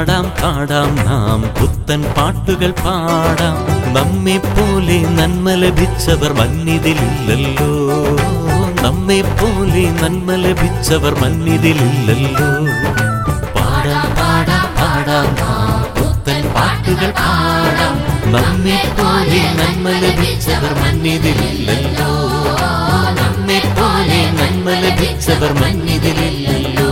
പാടാം പാടാം നാം പുത്തൻ പാട്ടുകൾ പാടാം നമ്മെ പോലെ നന്മ ലഭിച്ചവർ മന്നിതിലില്ലല്ലോ നമ്മെ പോലെ നന്മ ലഭിച്ചവർ മന്നിതിലില്ലല്ലോ പാടാം പാടാം പാടാം നാം പുത്തൻ പാട്ടുകൾ പാടാം നമ്മെ പോലെ നന്മ ലഭിച്ചവർ മന്നിതിലില്ലല്ലോ നമ്മെ പോലെ നന്മ ലഭിച്ചവർ മന്നിതിലില്ലല്ലോ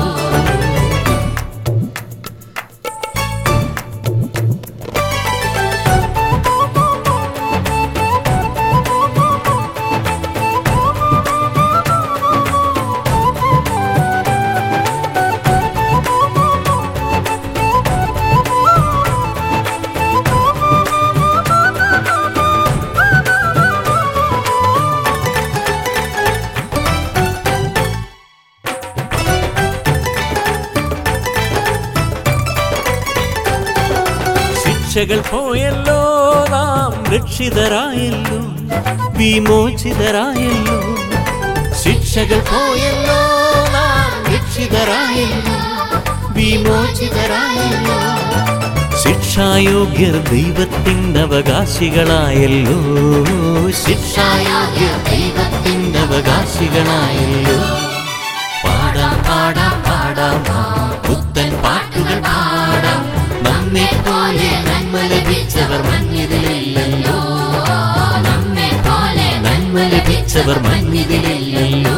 ശിക്ഷകൾ പോയല്ലോ നാം രക്ഷിതരായല്ലോ വിമോചിതരായല്ലോ ശിക്ഷകൾ പോയല്ലോ നാം രക്ഷിതരായല്ലോ വിമോചിതരായല്ലോ ശിക്ഷായോഗ്യർ ദൈവത്തിൻ്റെ അവകാശികളായല്ലോ ശിക്ഷായോഗ്യർ ദൈവത്തിൻ്റെ അവകാശികളായല്ലോ പാടാം പാടാം പാടാം നാം പുത്തൻ പാട്ടുകൾ പാടാം നമ്മെ പോലെ നന്മ ലഭിച്ചവർ മഞ്ഞിതിലില്ലല്ലോ നമ്മെ പോലെ നന്മ ലഭിച്ചവർ മഞ്ഞിതിലില്ലല്ലോ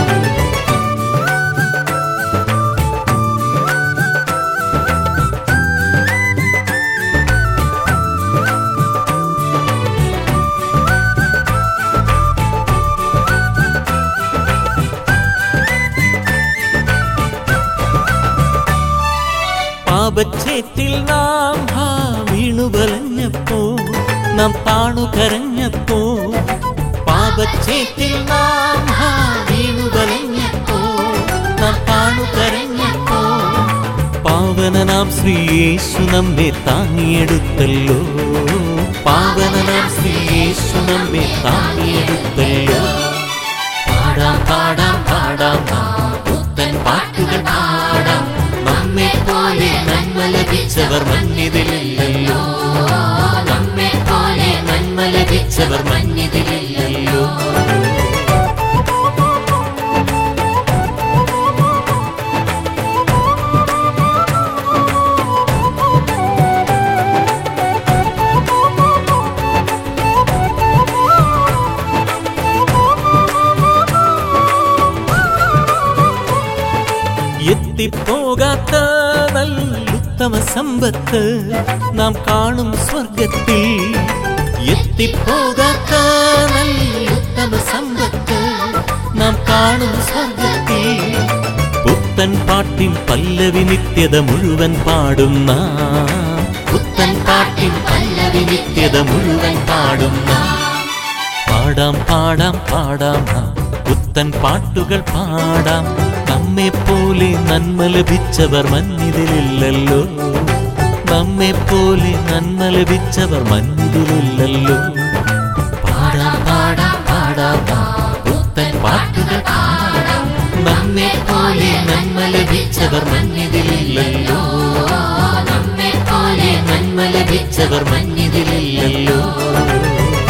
പാപച്ചേറ്റിൽ നാം ഹാ വീണുവലഞ്ഞപ്പോ നാം താണു കരഞ്ഞപ്പോ പാപച്ചേറ്റിൽ നാം ഹാ വീണുവലഞ്ഞപ്പോ നാം താണു കരഞ്ഞപ്പോ പാവനനാം ശ്രീയേശു നമ്മെ താങ്ങിയെടുത്തല്ലോ പാവനനാം ശ്രീയേശു നമ്മെ താങ്ങിയെടുത്തല്ലോ പാടാം പാടാം പാടാം നാം പുത്തൻ പാട്ടുകൾ പാടാം നമ്മെ പോലെ നന്മ ലഭിച്ചവർ മഞ്ഞിതിലില്ലല്ലോ നമ്മെ പോലെ നന്മ ലഭിച്ചവർ മഞ്ഞിതിലില്ലല്ലോ എത്തിപ്പോകാത്ത നല്ലുത്തമ സമ്പത്ത് നാം കാണും സ്വർഗത്തിൽ എത്തിപ്പോകാത്ത നല്ലുത്തമ സമ്പത്ത് നാം കാണും സ്വർഗത്തിൽ പുത്തൻ പാട്ടിൻ പല്ലവി നിത്യത മുഴുവൻ പാടുന്ന പുത്തൻ പാട്ടിൻ പല്ലവി നിത്യത മുഴുവൻ പാടുന്ന പാടാം പാടാം പാടാം നാം പുത്തൻ പാട്ടുകൾ പാടാം നമ്മെ പോലെ നന്മ ലഭിച്ചവർ മന്നിതിലില്ലല്ലോ നമ്മെ പോലെ നന്മ ലഭിച്ചവർ മന്നിതിലില്ലല്ലോ പാടാം പാടാം പാടാം നാം പുത്തൻ പാട്ടുകൾ പാടാം നമ്മെ പോലെ നന്മ ലഭിച്ചവർ മന്നിതിലില്ലല്ലോ നമ്മെ പോലെ നന്മ ലഭിച്ചവർ മന്നിതിലില്ലല്ലോ